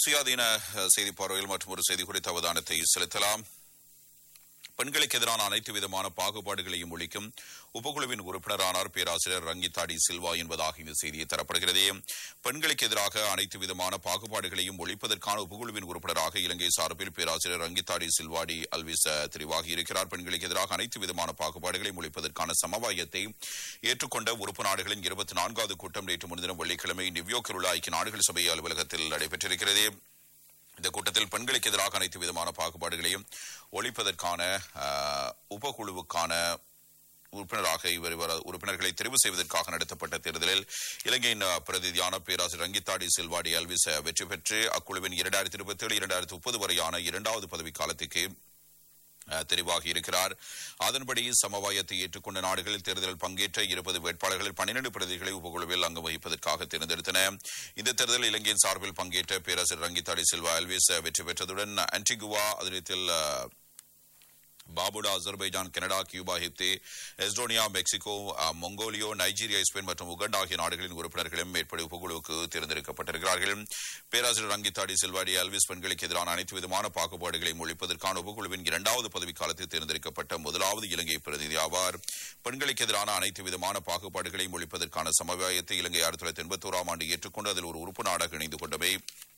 சுயாதீன அஹ், செய்தி பார்வையில் மற்றும் ஒரு செய்தி குறித்த அவதானத்தை செலுத்தலாம் பெண்களுக்கு எதிரான அனைத்து விதமான பாகுபாடுகளையும் ஒழிக்கும் உபகுழுவின் உறுப்பினரானார் பேராசிரியர் ரங்கித்தாடி சில்வா என்பதாக இந்த செய்தியை தரப்படுகிறது பெண்களுக்கு எதிராக அனைத்து விதமான பாகுபாடுகளையும் ஒழிப்பதற்கான உபகுழுவின் உறுப்பினராக இலங்கை சார்பில் பேராசிரியர் ரங்கித்தாடி சில்வாடி அல்விஸ் அஹ், தெரிவாகி இருக்கிறார் பெண்களுக்கு எதிராக அனைத்து விதமான பாகுபாடுகளையும் ஒழிப்பதற்கான சமவாயத்தை ஏற்றுக்கொண்ட உறுப்பு நாடுகளின் இருபத்தி நான்காவது கூட்டம் நேற்று முன்தினம் வெள்ளிக்கிழமை நியூயோர்க்கில் உள்ள ஐக்கிய நாடுகள் சபை அலுவலகத்தில் நடைபெற்றிருக்கிறது இந்த கூட்டத்தில் பெண்களுக்கு எதிராக அனைத்து விதமான பாகுபாடுகளையும் ஒழிப்பதற்கான ஆஹ், உபகுழுவுக்கான உறுப்பினராக இவர் இவர் உறுப்பினர்களை தெரிவு செய்வதற்காக நடத்தப்பட்ட தேர்தலில் இலங்கையின் அஹ், பிரதிநிதியான பேராசிரியர் ரங்கித்தாடி செல்வாடி அல்விஸ் அஹ், வெற்றி பெற்று அக்குழுவின் இரண்டாயிரத்தி இருபத்தி ஏழு இரண்டாயிரத்தி முப்பது வரையான இரண்டாவது பதவிக்காலத்துக்கு அஹ், தெரிவாகி இருக்கிறார் அதன்படி சமவாயத்தை ஏற்றுக்கொண்ட நாடுகளில் தேர்தலில் பங்கேற்ற இருபது வேட்பாளர்களில் பன்னிரண்டு பிரதிகளை உபகுழுவில் அங்கம் வகிப்பதற்காக தேர்ந்தெடுத்தன இந்த தேர்தலில் இலங்கையின் சார்பில் பங்கேற்ற பேரரசர் ரங்கித்தாடி சில்வா அல்விஸ் அஹ், வெற்றி பெற்றதுடன் ஆன்டிகுவா அதனத்தில் அஹ், பாபுடா அசர்பைஜான் கனடா கியூபா ஹிப்தி எஸ்டோனியா மெக்சிகோ அஹ், மொங்கோலியோ நைஜீரியா ஸ்பெயின் மற்றும் உகண்டா ஆகிய நாடுகளின் உறுப்பினர்களும் மேற்படி உபகுழுவுக்கு தேர்ந்தெடுக்கப்பட்டிருக்கிறார்கள் பேராசிரியர் ரங்கித்தாடி செல்வாடி அல்விஸ் பெண்களுக்கு எதிரான அனைத்து விதமான பாகுபாடுகளையும் ஒழிப்பதற்கான உபகுழுவின் இரண்டாவது பதவிக்காலத்தில் தேர்ந்தெடுக்கப்பட்ட முதலாவது இலங்கை பிரதிநிதி ஆவார் பெண்களுக்கு எதிரான அனைத்து விதமான பாகுபாடுகளையும் ஒழிப்பதற்கான சமவாயத்தை இலங்கை ஆயிரத்தி தொள்ளாயிரத்தி எண்பத்தோராம் ஆண்டு ஏற்றுக்கொண்டு அதில் ஒரு உறுப்பு நாடாக இணைந்து கொண்டவை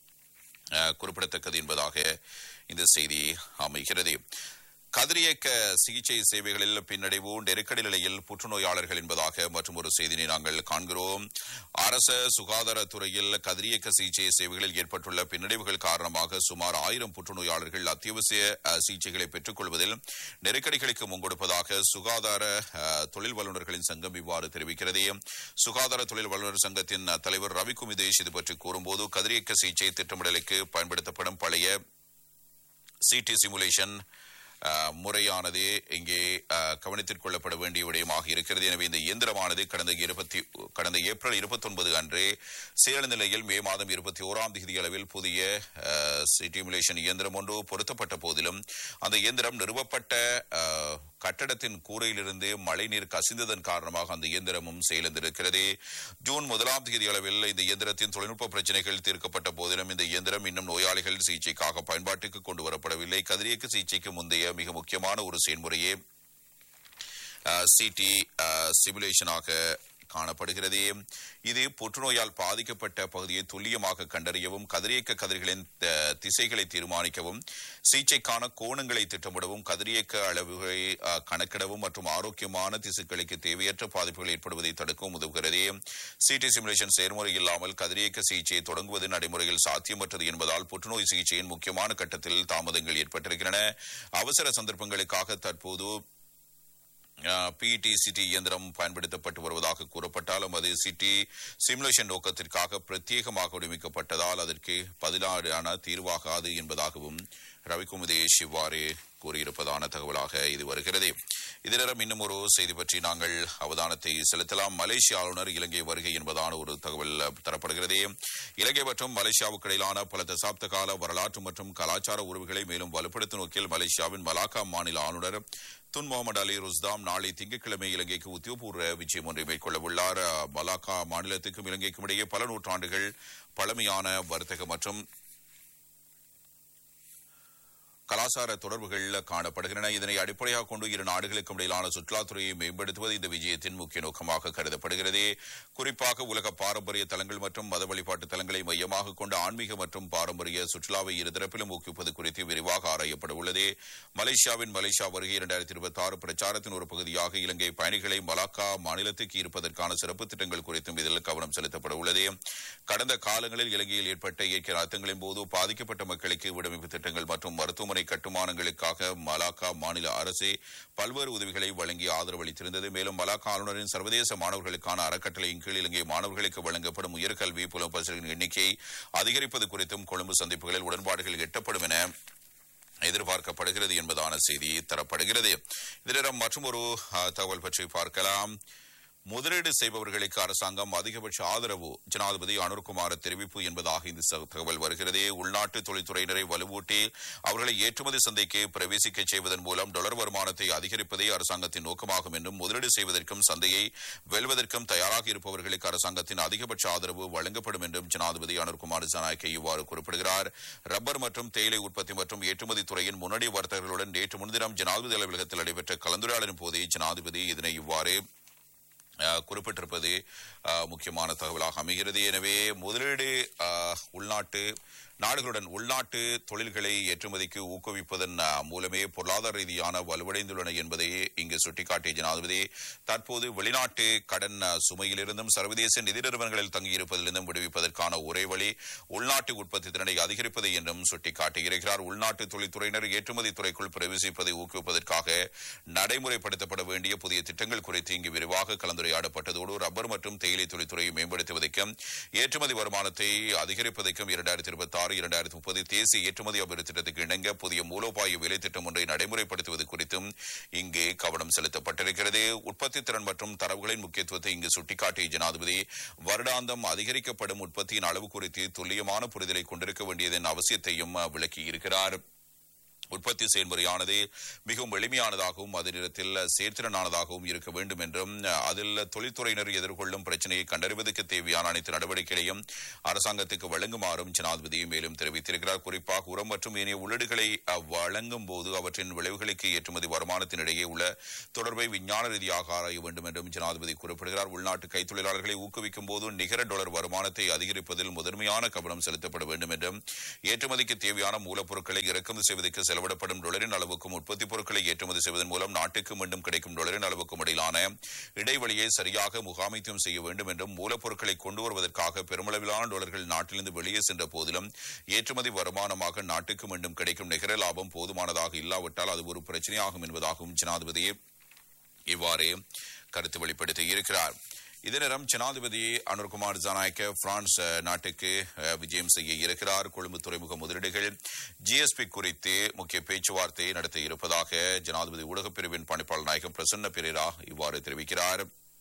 அஹ், குறிப்பிடத்தக்கது என்பதாக இந்த செய்தி அமைகிறது கதிரியக்க சிகிச்சை சேவைகளில் பின்னடைவு நெருக்கடி நிலையில் புற்றுநோயாளர்கள் என்பதாக மற்றும் ஒரு செய்தியை நாங்கள் காண்கிறோம் அரச சுகாதாரத்துறையில் கதிரியக்க சிகிச்சை சேவைகளில் ஏற்பட்டுள்ள பின்னடைவுகள் காரணமாக சுமார் ஆயிரம் புற்றுநோயாளர்கள் அத்தியாவசிய அஹ், சிகிச்சைகளை பெற்றுக் கொள்வதில் நெருக்கடிகளுக்கு முன்கொடுப்பதாக சுகாதார அஹ், தொழில் வல்லுநர்களின் சங்கம் இவ்வாறு தெரிவிக்கிறது சுகாதார தொழில் வல்லுநர் சங்கத்தின் தலைவர் ரவி குமிதேஷ் இது பற்றி கூறும்போது கதிரியக்க சிகிச்சை திட்டமிடலுக்கு பயன்படுத்தப்படும் பழைய சிடி சிமுலேஷன் அஹ், முறையானது இங்கே அஹ், கவனத்தில் கொள்ளப்பட வேண்டிய விடயமாக இருக்கிறது எனவே இந்த இயந்திரமானது கடந்த இருபத்தி கடந்த ஏப்ரல் இருபத்தி ஒன்பது அன்று சேல நிலையில் மே மாதம் இருபத்தி ஓராம் தேதி அளவில் புதிய சிட்டிமுலேஷன் இயந்திரம் ஒன்று பொருத்தப்பட்ட போதிலும் அந்த இயந்திரம் நிறுவப்பட்ட அஹ், கட்டடத்தின் கூரையிலிருந்து மழைநீர் கசிந்ததன் காரணமாக அந்த இயந்திரமும் செயலிழந்திருக்கிறது ஜூன் முதலாம் தேதி அளவில் இந்த இயந்திரத்தின் தொழில்நுட்ப பிரச்சனைகள் தீர்க்கப்பட்ட போதிலும் இந்த இயந்திரம் இன்னும் நோயாளிகள் சிகிச்சைக்காக பயன்பாட்டுக்கு கொண்டு வரப்படவில்லை கதிரியக்க சிகிச்சைக்கு முந்தைய மிக முக்கியமான ஒரு செயல்முறையே சிடி சிமுலேஷனாக காணப்படுகிறது இது புற்றுநோயால் பாதிக்கப்பட்ட பகுதியை துல்லியமாக கண்டறியவும் கதிரியக்க கதிர்களின் த- திசைகளை தீர்மானிக்கவும் சிகிச்சைக்கான கோணங்களை திட்டமிடவும் கதிரியக்க அளவுகளை அஹ், கணக்கிடவும் மற்றும் ஆரோக்கியமான திசுக்களுக்கு தேவையற்ற பாதிப்புகள் ஏற்படுவதை தடுக்கவும் உதவுகிறது சிடி சிமுலேஷன் செயல்முறை இல்லாமல் கதிரியக்க சிகிச்சையை தொடங்குவது நடைமுறையில் சாத்தியமற்றது என்பதால் புற்றுநோய் சிகிச்சையின் முக்கியமான கட்டத்தில் தாமதங்கள் ஏற்பட்டிருக்கின்றன அவசர சந்தர்ப்பங்களுக்காக தற்போது பிடிசிடி இயந்திரம் பயன்படுத்தப்பட்டு வருவதாக கூறப்பட்டாலும் அது சிட்டி சிமுலேஷன் நோக்கத்திற்காக பிரத்யேகமாக வடிவமைக்கப்பட்டதால் அதற்கு பதிலான தீர்வாகாது என்பதாகவும் ரவிக்குமுதேஷ் இவ்வாறு கூறியிருப்பதான தகவலாக இது வருகிறது இதனிடம் இன்னும் ஒரு செய்தி பற்றி நாங்கள் அவதானத்தை செலுத்தலாம் மலேசிய ஆளுநர் இலங்கை வருகை என்பதான ஒரு தகவல் தரப்படுகிறது இலங்கை மற்றும் மலேசியாவுக்கு இடையிலான பல தசாப்த கால வரலாற்று மற்றும் கலாச்சார உறவுகளை மேலும் வலுப்படுத்தும் நோக்கில் மலேசியாவின் மலாக்கா மாநில ஆளுநர் துன் முகமது அலி ருஸ்தாம் நாளை திங்கட்கிழமை இலங்கைக்கு உத்தியோகபூர்வ விஜயம் ஒன்றை மேற்கொள்ள உள்ளார் மலாக்கா மாநிலத்துக்கும் இலங்கைக்கும் இடையே பல நூற்றாண்டுகள் பழமையான வர்த்தக மற்றும் கலாச்சார தொடர்புகள் காணப்படுகின்றன இதனை அடிப்படையாக கொண்டு இரு நாடுகளுக்கும் இடையிலான சுற்றுலாத்துறையை மேம்படுத்துவது இந்த விஜயத்தின் முக்கிய நோக்கமாக கருதப்படுகிறது குறிப்பாக உலக பாரம்பரிய தலங்கள் மற்றும் மத வழிபாட்டு தலங்களை மையமாக கொண்ட ஆன்மீக மற்றும் பாரம்பரிய சுற்றுலாவை இருதரப்பிலும் ஊக்குவிப்பது குறித்து விரிவாக ஆராயப்பட உள்ளது மலேசியாவின் மலேசியா வருகை இரண்டாயிரத்தி இருபத்தி ஆறு பிரச்சாரத்தின் ஒரு பகுதியாக இலங்கை பயணிகளை மலாக்கா மாநிலத்துக்கு ஈர்ப்பதற்கான சிறப்பு திட்டங்கள் குறித்தும் இதில் கவனம் செலுத்தப்பட உள்ளது கடந்த காலங்களில் இலங்கையில் ஏற்பட்ட இயற்கை அழுத்தங்களின் போது பாதிக்கப்பட்ட மக்களுக்கு விடுவிப்பு திட்டங்கள் மற்றும் மருத்துவமனை கட்டுமானங்களுக்காக மலாக்கா மாநில அரசு பல்வேறு உதவிகளை வழங்கி ஆதரவளித்திருந்தது மேலும் மலாக்கா ஆளுநரின் சர்வதேச மாணவர்களுக்கான அறக்கட்டளையின் கீழ் இலங்கை மாணவர்களுக்கு வழங்கப்படும் உயர்கல்வி புலம்பெயர்ச்சிகளின் எண்ணிக்கையை அதிகரிப்பது குறித்தும் கொழும்பு சந்திப்புகளில் உடன்பாடுகள் எட்டப்படும் என எதிர்பார்க்கப்படுகிறது என்பதான செய்தி தரப்படுகிறது இதனிடம் மற்றும் ஒரு தகவல் பற்றி பார்க்கலாம் முதலீடு செய்பவர்களுக்கு அரசாங்கம் அதிகபட்ச ஆதரவு ஜனாதிபதி அனுர்குமார் தெரிவிப்பு என்பதாக இந்த ச- தகவல் வருகிறது உள்நாட்டு தொழில்துறையினரை வலுவூட்டி அவர்களை ஏற்றுமதி சந்தைக்கு பிரவேசிக்க செய்வதன் மூலம் டாலர் வருமானத்தை அதிகரிப்பதே அரசாங்கத்தின் நோக்கமாகும் என்றும் முதலீடு செய்வதற்கும் சந்தையை வெல்வதற்கும் தயாராக இருப்பவர்களுக்கு அரசாங்கத்தின் அதிகபட்ச ஆதரவு வழங்கப்படும் என்றும் ஜனாதிபதி அனுர்குமார் ஜனாயக்கே இவ்வாறு குறிப்பிடுகிறார் ரப்பர் மற்றும் தேயிலை உற்பத்தி மற்றும் ஏற்றுமதி துறையின் முன்னணி வர்த்தகர்களுடன் நேற்று முன்தினம் ஜனாதிபதி அலுவலகத்தில் நடைபெற்ற கலந்துரையாடலின் போதே ஜனாதிபதி இதனை இவ்வாறு அஹ், குறிப்பிட்டிருப்பது அஹ், முக்கியமான தகவலாக அமைகிறது எனவே முதலீடு அஹ், உள்நாட்டு நாடுகளுடன் உள்நாட்டு தொழில்களை ஏற்றுமதிக்கு ஊக்குவிப்பதன் அஹ், மூலமே பொருளாதார ரீதியான வலுவடைந்துள்ளன என்பதை இங்கு சுட்டிக்காட்டிய ஜனாதிபதி தற்போது வெளிநாட்டு கடன் அஹ், சுமையிலிருந்தும் சர்வதேச நிதி நிறுவனங்களில் தங்கியிருப்பதிலிருந்தும் விடுவிப்பதற்கான ஒரே வழி உள்நாட்டு உற்பத்தி திறனை அதிகரிப்பது என்றும் சுட்டிக்காட்டியிருக்கிறார் உள்நாட்டு தொழில்துறையினர் ஏற்றுமதி துறைக்குள் பிரவேசிப்பதை ஊக்குவிப்பதற்காக நடைமுறைப்படுத்தப்பட வேண்டிய புதிய திட்டங்கள் குறித்து இங்கு விரிவாக கலந்துரையாடப்பட்டதோடு ரப்பர் மற்றும் தேயிலை தொழில்துறையை மேம்படுத்துவதற்கும் ஏற்றுமதி வருமானத்தை அதிகரிப்பதற்கும் இரண்டாயிரத்தி இருபத்தி ஆறு இரண்டாயிரத்தி முப்பது தேசிய ஏற்றுமதி அபிவிருத்தி திட்டத்துக்கு இணங்க புதிய மூலோபாய வேலை திட்டம் ஒன்றை நடைமுறைப்படுத்துவது குறித்தும் இங்கு கவனம் செலுத்தப்பட்டிருக்கிறது உற்பத்தி திறன் மற்றும் தரவுகளின் முக்கியத்துவத்தை இங்கு சுட்டிக்காட்டிய ஜனாதிபதி வருடாந்தம் அதிகரிக்கப்படும் உற்பத்தியின் அளவு குறித்து துல்லியமான புரிதலை கொண்டிருக்க வேண்டியதன் அவசியத்தையும் அஹ், விளக்கியிருக்கிறார் உற்பத்தி செயல்முறையானது மிகவும் எளிமையானதாகவும் அதே நேரத்தில் சேர்த்திறனானதாகவும் இருக்க வேண்டும் என்றும் அதில் தொழில்துறையினர் எதிர்கொள்ளும் பிரச்சனையை கண்டறிவதற்கு தேவையான அனைத்து நடவடிக்கைகளையும் அரசாங்கத்துக்கு வழங்குமாறும் ஜனாதிபதி மேலும் தெரிவித்திருக்கிறார் குறிப்பாக உரம் மற்றும் ஏனைய உள்ளீடுகளை அஹ், வழங்கும் போது அவற்றின் விளைவுகளுக்கு ஏற்றுமதி வருமானத்தினிடையே உள்ள தொடர்பை விஞ்ஞான ரீதியாக ஆராய வேண்டும் என்றும் ஜனாதிபதி குறிப்பிடுகிறார் உள்நாட்டு கைத்தொழிலாளர்களை ஊக்குவிக்கும் போது நிகர டாலர் வருமானத்தை அதிகரிப்பதில் முதன்மையான கவனம் செலுத்தப்பட வேண்டும் என்றும் ஏற்றுமதிக்கு தேவையான மூலப்பொருட்களை இறக்குமதி செய்வதற்கு செலவிடப்படும் டாலரின் அளவுக்கும் உற்பத்தி பொருட்களை ஏற்றுமதி செய்வதன் மூலம் நாட்டுக்கு மீண்டும் கிடைக்கும் டாலரின் அளவுக்கும் இடையிலான இடைவெளியை சரியாக முகாமைத்துவம் செய்ய வேண்டும் என்றும் மூலப்பொருட்களை கொண்டு வருவதற்காக பெருமளவிலான டாலர்கள் நாட்டிலிருந்து வெளியே சென்ற போதிலும் ஏற்றுமதி வருமானமாக நாட்டுக்கு மீண்டும் கிடைக்கும் நிகர லாபம் போதுமானதாக இல்லாவிட்டால் அது ஒரு பிரச்சனையாகும் என்பதாகவும் ஜனாதிபதி இவ்வாறு கருத்து வெளிப்படுத்தி இருக்கிறார் இதே நேரம் ஜனாதிபதி அனுர்குமார் ஜனாயக்க பிரான்ஸ் அஹ், நாட்டுக்கு அஹ், விஜயம் செய்ய இருக்கிறார் கொழும்பு துறைமுக முதலீடுகள் ஜிஎஸ்பி குறித்து முக்கிய பேச்சுவார்த்தை நடத்த இருப்பதாக ஜனாதிபதி ஊடகப் பிரிவின் பணிப்பாளர் நாயகம் பிரசன்ன பெரேரா இவ்வாறு தெரிவிக்கிறார்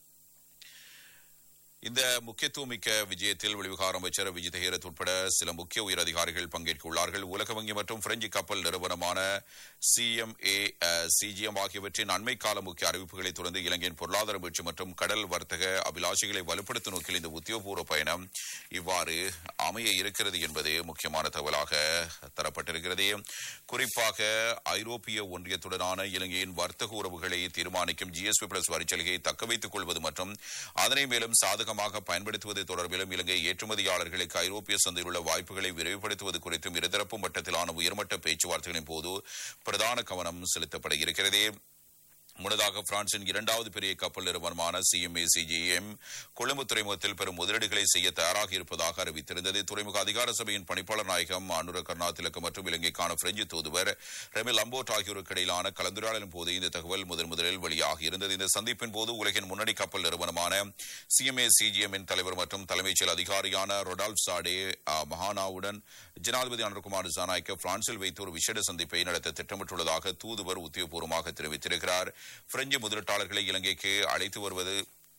இந்த முக்கியத்துவமிக்க விஜயத்தில் வெளிவிகார அமைச்சர் விஜய் தஹீரத் உட்பட சில முக்கிய உயர் அதிகாரிகள் பங்கேற்க உள்ளார்கள் உலக வங்கி மற்றும் பிரெஞ்சு கப்பல் நிறுவனமான சிஎம்ஏ சிஜிஎம் ஆகியவற்றின் அண்மை கால முக்கிய அறிவிப்புகளை தொடர்ந்து இலங்கையின் பொருளாதார மீட்சி மற்றும் கடல் வர்த்தக அபிலாஷைகளை வலுப்படுத்தும் நோக்கில் இந்த உத்தியோகபூர்வ பயணம் இவ்வாறு அமைய இருக்கிறது என்பது முக்கியமான தகவலாக தரப்பட்டிருக்கிறது குறிப்பாக ஐரோப்பிய ஒன்றியத்துடனான இலங்கையின் வர்த்தக உறவுகளை தீர்மானிக்கும் ஜிஎஸ்பி பிளஸ் வரிச்சலுகையை தக்க வைத்துக் கொள்வது மற்றும் அதனை மேலும் சாதகமாக பயன்படுத்துவது தொடர்பிலும் இலங்கை ஏற்றுமதியாளர்களுக்கு ஐரோப்பிய சந்தையில் உள்ள வாய்ப்புகளை விரைவுபடுத்துவது குறித்தும் இருதரப்பு மட்டத்திலான உயர்மட்ட பேச்சுவார்த்தைகளின் போது பிரதான கவனம் செலுத்தப்பட இருக்கிறது முன்னதாக பிரான்சின் இரண்டாவது பெரிய கப்பல் நிறுவனமான சிஎம்ஏ சிஜிஎம் கொழும்பு துறைமுகத்தில் பெரும் முதலீடுகளை செய்ய தயாராக இருப்பதாக அறிவித்திருந்தது துறைமுக அதிகார சபையின் பணிப்பாளர் நாயகம் அனுர கருணா திலக்கு மற்றும் இலங்கைக்கான பிரெஞ்சு தூதுவர் ரெமி லம்போட் ஆகியோருக்கு இடையிலான கலந்துரையாடலின் போது இந்த தகவல் முதன் முதலில் வெளியாகி இருந்தது இந்த சந்திப்பின் போது உலகின் முன்னணி கப்பல் நிறுவனமான சிஎம்ஏ சிஜிஎம்மின் தலைவர் மற்றும் தலைமைச் செயல் அதிகாரியான ரொடால்ப் சாடே அஹ், மஹானாவுடன் ஜனாதிபதி அனுர்குமார் ஜானாய்க்கு பிரான்சில் வைத்து ஒரு விசேட சந்திப்பை நடத்த திட்டமிட்டுள்ளதாக தூதுவர் உத்தியோகபூர்வமாக தெரிவித்திருக்கிறார் பிரெஞ்சு முதலீட்டாளர்களை இலங்கைக்கு அழைத்து வருவது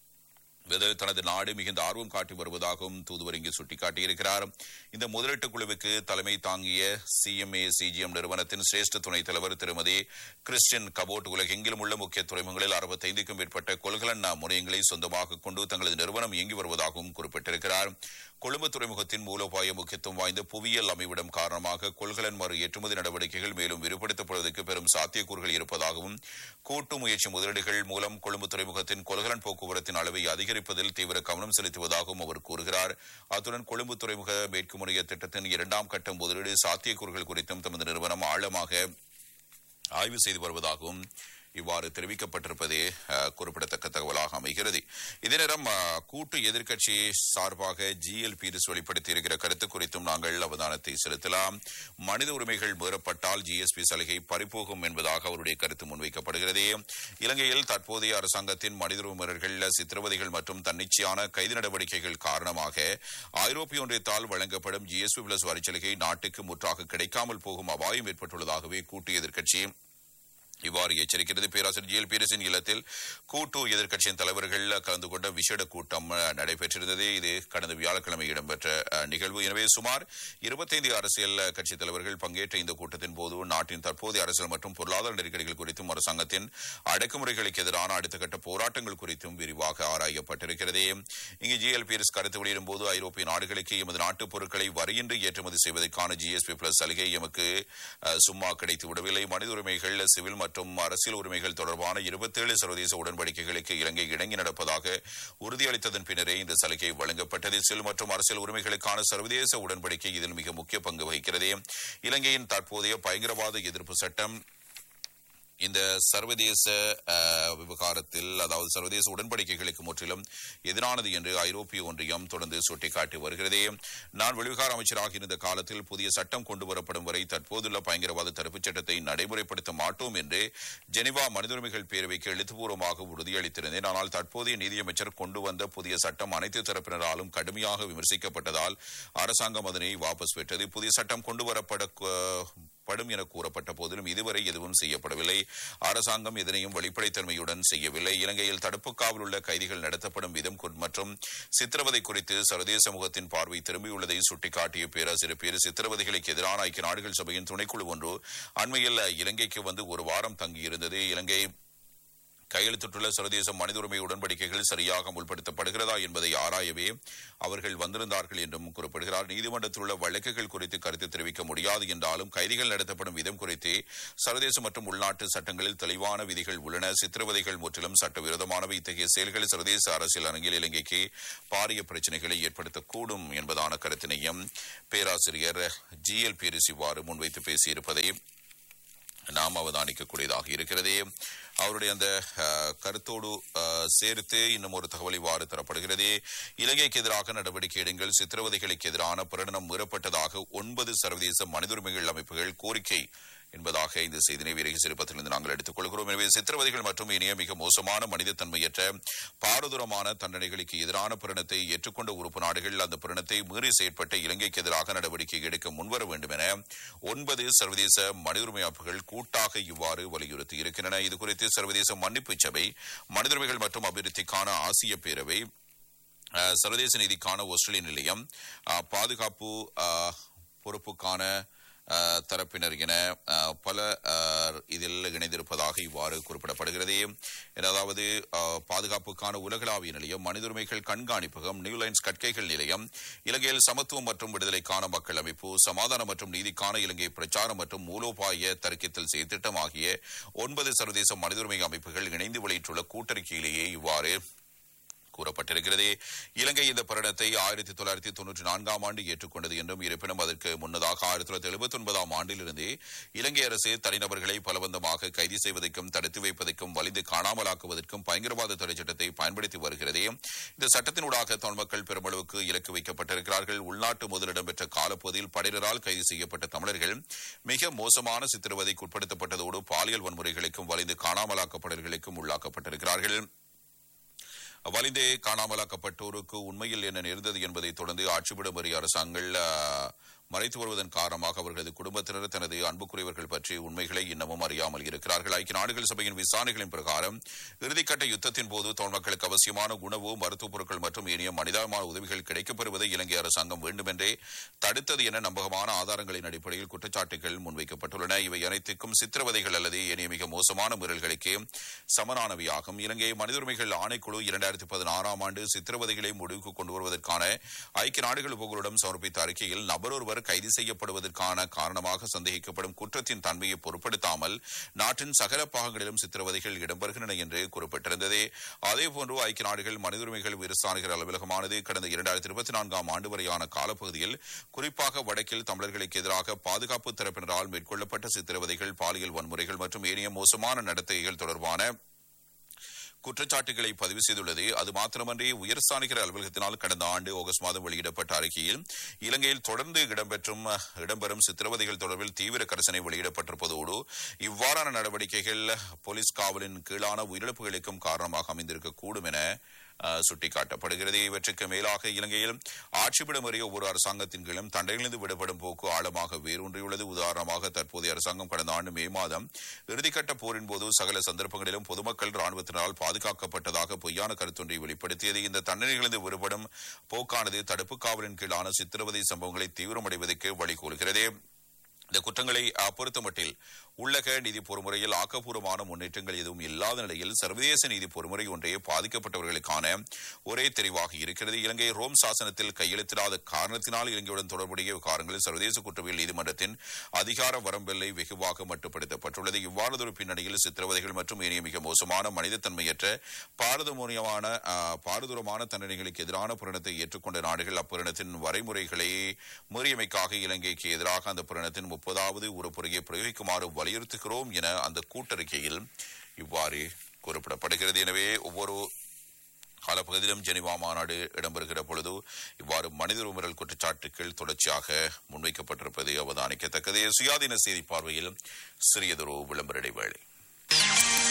வெது தனது நாடு மிகுந்த ஆர்வம் காட்டி வருவதாகவும் தூதுவர் இங்கு சுட்டிக்காட்டியிருக்கிறார் இந்த முதலீட்டு குழுவுக்கு தலைமை தாங்கிய சிஎம்ஏ சிஜிஎம் நிறுவனத்தின் சிரேஷ்ட துணைத் தலைவர் திருமதி கிறிஸ்டியன் கபோட் உலகெங்கிலும் உள்ள முக்கிய துறைமுகங்களில் அறுபத்தைந்துக்கும் மேற்பட்ட கொள்கலன் முனையங்களை சொந்தமாக கொண்டு தங்களது நிறுவனம் இயங்கி வருவதாகவும் குறிப்பிட்டிருக்கிறார் கொழும்பு துறைமுகத்தின் மூலோபாய முக்கியத்துவம் வாய்ந்த புவியியல் அமைவிடம் காரணமாக கொள்கலன் மறு ஏற்றுமதி நடவடிக்கைகள் மேலும் விரிவுபடுத்தப்படுவதற்கு பெரும் சாத்தியக்கூறுகள் இருப்பதாகவும் கூட்டு முயற்சி முதலீடுகள் மூலம் கொழும்பு துறைமுகத்தின் கொள்கலன் போக்குவரத்தின் அளவை அதிகரிப்பதில் தீவிர கவனம் செலுத்துவதாகவும் அவர் கூறுகிறார் அத்துடன் கொழும்பு துறைமுக மேற்கு முனைய திட்டத்தின் இரண்டாம் கட்ட முதலீடு சாத்தியக்கூறுகள் குறித்தும் தமது நிறுவனம் ஆழமாக ஆய்வு செய்து வருவதாகவும் இவ்வாறு தெரிவிக்கப்பட்டிருப்பதே அஹ், குறிப்பிடத்தக்க தகவலாக அமைகிறது இதே நேரம் அஹ், கூட்டு எதிர்க்கட்சி சார்பாக ஜிஎல் பீரிஸ் வெளிப்படுத்தியிருக்கிற கருத்து குறித்தும் நாங்கள் அவதானத்தை செலுத்தலாம் மனித உரிமைகள் மீறப்பட்டால் ஜிஎஸ்பி சலுகை பறிபோகும் என்பதாக அவருடைய கருத்து முன்வைக்கப்படுகிறது இலங்கையில் தற்போதைய அரசாங்கத்தின் மனித உரிமைகள் சித்திரவதைகள் மற்றும் தன்னிச்சையான கைது நடவடிக்கைகள் காரணமாக ஐரோப்பிய ஒன்றியத்தால் வழங்கப்படும் ஜிஎஸ்பி பிளஸ் வரிச்சலுகை நாட்டுக்கு முற்றாக கிடைக்காமல் போகும் அபாயம் ஏற்பட்டுள்ளதாகவே கூட்டு எதிர்க்கட்சி இவ்வாறு எச்சரிக்கிறது பேராசிரியர் ஜிஎல் பீரிஸின் இல்லத்தில் கூட்டு எதிர்க்கட்சியின் தலைவர்கள் கலந்து கொண்ட விசேட கூட்டம் அஹ், நடைபெற்றிருந்தது இது கடந்த வியாழக்கிழமை இடம்பெற்ற அஹ், நிகழ்வு எனவே சுமார் இருபத்தைந்து அரசியல் அஹ், கட்சித் தலைவர்கள் பங்கேற்ற இந்த கூட்டத்தின் போது நாட்டின் தற்போதைய அரசியல் மற்றும் பொருளாதார நெருக்கடிகள் குறித்தும் அரசாங்கத்தின் அடக்குமுறைகளுக்கு எதிரான அடுத்த கட்ட போராட்டங்கள் குறித்தும் விரிவாக ஆராயப்பட்டிருக்கிறது இங்கு ஜிஎல் பீரிஸ் கருத்து வெளியிடும் போது ஐரோப்பிய நாடுகளுக்கு எமது நாட்டுப் பொருட்களை வரியின்றி ஏற்றுமதி செய்வதற்கான ஜிஎஸ்பி பிளஸ் சலுகை எமக்கு அஹ், சும்மா கிடைத்து விடவில்லை மனித உரிமைகள் சிவில் மற்றும் அரசியல் உரிமைகள் தொடர்பான இருபத்தேழு சர்வதேச உடன்படிக்கைகளுக்கு இலங்கை இணங்கி நடப்பதாக உறுதியளித்ததன் பின்னரே இந்த சலுகை வழங்கப்பட்டது சிவில் மற்றும் அரசியல் உரிமைகளுக்கான சர்வதேச உடன்படிக்கை இதில் மிக முக்கிய பங்கு வகிக்கிறது இலங்கையின் தற்போதைய பயங்கரவாத எதிர்ப்பு சட்டம் இந்த சர்வதேச அஹ், விவகாரத்தில் அதாவது சர்வதேச உடன்படிக்கைகளுக்கு முற்றிலும் எதிரானது என்று ஐரோப்பிய ஒன்றியம் தொடர்ந்து சுட்டிக்காட்டி வருகிறது நான் வெளிவிகார அமைச்சராக இருந்த காலத்தில் புதிய சட்டம் கொண்டு வரப்படும் வரை தற்போதுள்ள பயங்கரவாத தடுப்புச் சட்டத்தை நடைமுறைப்படுத்த மாட்டோம் என்று ஜெனிவா மனித உரிமைகள் பேரவைக்கு எழுத்துப்பூர்வமாக உறுதியளித்திருந்தேன் ஆனால் தற்போதைய நீதியமைச்சர் கொண்டு வந்த புதிய சட்டம் அனைத்து தரப்பினராலும் கடுமையாக விமர்சிக்கப்பட்டதால் அரசாங்கம் அதனை வாபஸ் பெற்றது புதிய சட்டம் கொண்டு வரப்பட அஹ், படும் என கூறப்பட்ட போதிலும் இதுவரை எதுவும் செய்யப்படவில்லை அரசாங்கம் இதனையும் வெளிப்படைத்தன்மையுடன் செய்யவில்லை இலங்கையில் தடுப்பு காவல் உள்ள கைதிகள் நடத்தப்படும் விதம் குறி- மற்றும் சித்திரவதை குறித்து சர்வதேச சமூகத்தின் பார்வை திரும்பியுள்ளதை சுட்டிக்காட்டிய பேராசிரியர் பேரு சித்திரவதைகளுக்கு எதிரான ஐக்கிய நாடுகள் சபையின் துணைக்குழு ஒன்று அண்மையில் இலங்கைக்கு வந்து ஒரு வாரம் தங்கியிருந்தது இலங்கை கையெழுத்திட்டுள்ள சர்வதேச மனித உரிமை உடன்படிக்கைகள் சரியாக முற்படுத்தப்படுகிறதா என்பதை ஆராயவே அவர்கள் வந்திருந்தார்கள் என்றும் குறிப்பிடுகிறார் நீதிமன்றத்தில் உள்ள வழக்குகள் குறித்து கருத்து தெரிவிக்க முடியாது என்றாலும் கைதிகள் நடத்தப்படும் விதம் குறித்து சர்வதேச மற்றும் உள்நாட்டு சட்டங்களில் தெளிவான விதிகள் உள்ளன சித்திரவதைகள் முற்றிலும் சட்டவிரோதமானவை இத்தகைய செயல்கள் சர்வதேச அரசியல் அரங்கில் இலங்கைக்கு பாரிய பிரச்சனைகளை ஏற்படுத்தக்கூடும் என்பதான கருத்தினையும் பேராசிரியர் ஜி எல் பீரிஸ் இவ்வாறு முன்வைத்து பேசியிருப்பதை நாம் அவதானிக்கக்கூடியதாக இருக்கிறது அவருடைய அந்த அஹ், கருத்தோடு அஹ், சேர்த்து இன்னும் ஒரு தகவல் இவ்வாறு தரப்படுகிறது இலங்கைக்கு எதிராக நடவடிக்கை எடுங்கள் சித்திரவதைகளுக்கு எதிரான பிரகடனம் மீறப்பட்டதாக ஒன்பது சர்வதேச மனித உரிமைகள் அமைப்புகள் கோரிக்கை என்பதாக இந்த செய்தினை விரைவு சிறுபத்திலிருந்து நாங்கள் எடுத்துக் கொள்கிறோம் எனவே சித்திரவதைகள் மற்றும் இனிய மிக மோசமான மனிதத்தன்மையற்ற பாரதூரமான தண்டனைகளுக்கு எதிரான பிரணத்தை ஏற்றுக்கொண்ட உறுப்பு நாடுகள் அந்த பிரணத்தை மீறி செயற்பட்ட இலங்கைக்கு எதிராக நடவடிக்கை எடுக்க முன்வர வேண்டும் என ஒன்பது சர்வதேச மனித உரிமை அமைப்புகள் கூட்டாக இவ்வாறு வலியுறுத்தி இருக்கின்றன இதுகுறித்து சர்வதேச மன்னிப்பு சபை மனித உரிமைகள் மற்றும் அபிவிருத்திக்கான ஆசிய பேரவை அஹ், சர்வதேச நீதிக்கான ஆஸ்திரேலிய நிலையம் அஹ், பாதுகாப்பு அஹ், பொறுப்புக்கான அஹ், தரப்பினர் என அஹ், பல அஹ், இதில் இணைந்திருப்பதாக இவ்வாறு குறிப்பிடப்படுகிறது அதாவது அஹ், பாதுகாப்புக்கான உலகளாவிய நிலையம் மனித உரிமைகள் கண்காணிப்பகம் நியூலைன்ஸ் கற்கைகள் நிலையம் இலங்கையில் சமத்துவம் மற்றும் விடுதலைக்கான மக்கள் அமைப்பு சமாதானம் மற்றும் நீதிக்கான இலங்கை பிரச்சாரம் மற்றும் மூலோபாய தர்க்கத்தில் செயற்திட்டம் ஆகிய ஒன்பது சர்வதேச மனித உரிமை அமைப்புகள் இணைந்து வெளியிட்டுள்ள கூட்டறிக்கையிலேயே இவ்வாறு கூறப்பட்டிருக்கிறது இலங்கை இந்த பரிணத்தை ஆயிரத்தி தொள்ளாயிரத்தி தொன்னூற்றி நான்காம் ஆண்டு ஏற்றுக்கொண்டது என்றும் இருப்பினும் அதற்கு முன்னதாக ஆயிரத்தி தொள்ளாயிரத்தி எழுபத்தி ஒன்பதாம் ஆண்டிலிருந்து இலங்கை அரசு தனிநபர்களை பலவந்தமாக கைது செய்வதற்கும் தடுத்து வைப்பதற்கும் வலிந்து காணாமலாக்குவதற்கும் பயங்கரவாத தடை சட்டத்தை பயன்படுத்தி வருகிறது இந்த சட்டத்தினூடாக தமிழ் மக்கள் பெருமளவுக்கு இலக்கு வைக்கப்பட்டிருக்கிறார்கள் உள்நாட்டு முதலிடம் பெற்ற காலப்பகுதியில் படையினரால் கைது செய்யப்பட்ட தமிழர்கள் மிக மோசமான சித்திரவதைக்கு உட்படுத்தப்பட்டதோடு பாலியல் வன்முறைகளுக்கும் வலிந்து காணாமலாக்கப்பட்டவர்களுக்கும் உள்ளாக்கப்பட்டிருக்கிறார்கள் வலிந்து காணாமலாக்கப்பட்டோருக்கு உண்மையில் என்ன நேர்ந்தது என்பதை தொடர்ந்து ஆட்சிவிடும் வரி அரசாங்கள் ஆஹ், மறைத்து வருவதன் காரணமாக அவர்களது குடும்பத்தினர் தனது அன்புக்குரியவர்கள் பற்றி உண்மைகளை இன்னமும் அறியாமல் இருக்கிறார்கள் ஐக்கிய நாடுகள் சபையின் விசாரணைகளின் பிரகாரம் இறுதிக்கட்ட யுத்தத்தின் போது தமிழ் மக்களுக்கு அவசியமான உணவு மருத்துவப் பொருட்கள் மற்றும் இனிய மனிதாபிமான உதவிகள் கிடைக்கப்பெறுவதை இலங்கை அரசாங்கம் வேண்டுமென்றே தடுத்தது என நம்பகமான ஆதாரங்களின் அடிப்படையில் குற்றச்சாட்டுகள் முன்வைக்கப்பட்டுள்ளன இவை அனைத்துக்கும் சித்திரவதைகள் அல்லது இனிய மிக மோசமான மீறல்களுக்கு சமனானவையாகும் இலங்கை மனித உரிமைகள் ஆணைக்குழு இரண்டாயிரத்தி பதினாறாம் ஆண்டு சித்திரவதைகளை முடிவுக்கு கொண்டு வருவதற்கான ஐக்கிய நாடுகள் உபகுழுடன் சமர்ப்பித்த அறிக்கையில் நபர் ஒருவர் கைது செய்யப்படுவதற்கான காரணமாக சந்தேகிக்கப்படும் குற்றத்தின் தன்மையை பொருட்படுத்தாமல் நாட்டின் சகல பாகங்களிலும் சித்திரவதைகள் இடம்பெறுகின்றன என்று குறிப்பிட்டிருந்தது அதேபோன்று ஐக்கிய நாடுகள் மனித உரிமைகள் விரசாணிகள் அலுவலகமானது கடந்த இரண்டாயிரத்தி இருபத்தி நான்காம் ஆண்டு வரையான காலப்பகுதியில் குறிப்பாக வடக்கில் தமிழர்களுக்கு எதிராக பாதுகாப்பு தரப்பினரால் மேற்கொள்ளப்பட்ட சித்திரவதைகள் பாலியல் வன்முறைகள் மற்றும் ஏனைய மோசமான நடத்தைகள் தொடர்பான குற்றச்சாட்டுகளை பதிவு செய்துள்ளது அது மாத்திரமன்றி உயர்ஸ்தானிகர் அலுவலகத்தினால் கடந்த ஆண்டு ஆகஸ்ட் மாதம் வெளியிடப்பட்ட அறிக்கையில் இலங்கையில் தொடர்ந்து இடம்பெற்றும் இடம்பெறும் சித்திரவதைகள் தொடர்பில் தீவிர கரிசனை வெளியிடப்பட்டிருப்பதோடு இவ்வாறான நடவடிக்கைகள் போலீஸ் காவலின் கீழான உயிரிழப்புகளுக்கும் காரணமாக அமைந்திருக்கக்கூடும் என அஹ், சுட்டிக்காட்டப்படுகிறது இவற்றுக்கு மேலாக இலங்கையில் ஆட்சிப்பிடம் வரைய ஒவ்வொரு அரசாங்கத்தின் கீழும் தண்டையிலிருந்து விடுபடும் போக்கு ஆழமாக வேரூன்றியுள்ளது உதாரணமாக தற்போதைய அரசாங்கம் கடந்த ஆண்டு மே மாதம் இறுதிக்கட்ட போரின் போது சகல சந்தர்ப்பங்களிலும் பொதுமக்கள் ராணுவத்தினால் பாதுகாக்கப்பட்டதாக பொய்யான கருத்தொன்றை வெளிப்படுத்தியது இந்த தண்டனைகளிலிருந்து விடுபடும் போக்கானது தடுப்பு காவலின் கீழான சித்திரவதை சம்பவங்களை தீவிரமடைவதற்கு வழிகோலுகிறது இந்த குற்றங்களை பொறுத்தமட்டில் உள்ளக நீதி பொறுமுறையில் ஆக்கப்பூர்வமான முன்னேற்றங்கள் எதுவும் இல்லாத நிலையில் சர்வதேச நீதி பொறுமுறை ஒன்றே பாதிக்கப்பட்டவர்களுக்கான ஒரே தெரிவாக இருக்கிறது இலங்கை ரோம் சாசனத்தில் கையெழுத்திடாத காரணத்தினால் இலங்கையுடன் தொடர்புடைய விவகாரங்களில் சர்வதேச குற்றவியல் நீதிமன்றத்தின் அதிகார வரம்பெல்லை வெகுவாக மட்டுப்படுத்தப்பட்டுள்ளது இவ்வாறதொரு பின்னணியில் சித்திரவதைகள் மற்றும் ஏனைய மிக மோசமான மனிதத்தன்மையற்ற பாரதூரமான பாரதூரமான தண்டனைகளுக்கு எதிரான புரணத்தை ஏற்றுக்கொண்ட நாடுகள் அப்புரணத்தின் வரைமுறைகளை முறியமைக்காக இலங்கைக்கு எதிராக அந்த புரணத்தின் முப்பதாவது உறுப்புரையை பிரயோகிக்குமாறு வலியுறுத்துகிறோம் என அந்த கூட்டறிக்கையில் இவ்வாறு குறிப்பிடப்படுகிறது எனவே ஒவ்வொரு காலப்பகுதியிலும் ஜெனிவா மாநாடு இடம்பெறுகிற பொழுது இவ்வாறு மனித உரிமைகள் குற்றச்சாட்டுகள் தொடர்ச்சியாக முன்வைக்கப்பட்டிருப்பது அவதானிக்கத்தக்கது சுயாதீன செய்தி பார்வையில் சிறியதொரு விளம்பர இடைவேளை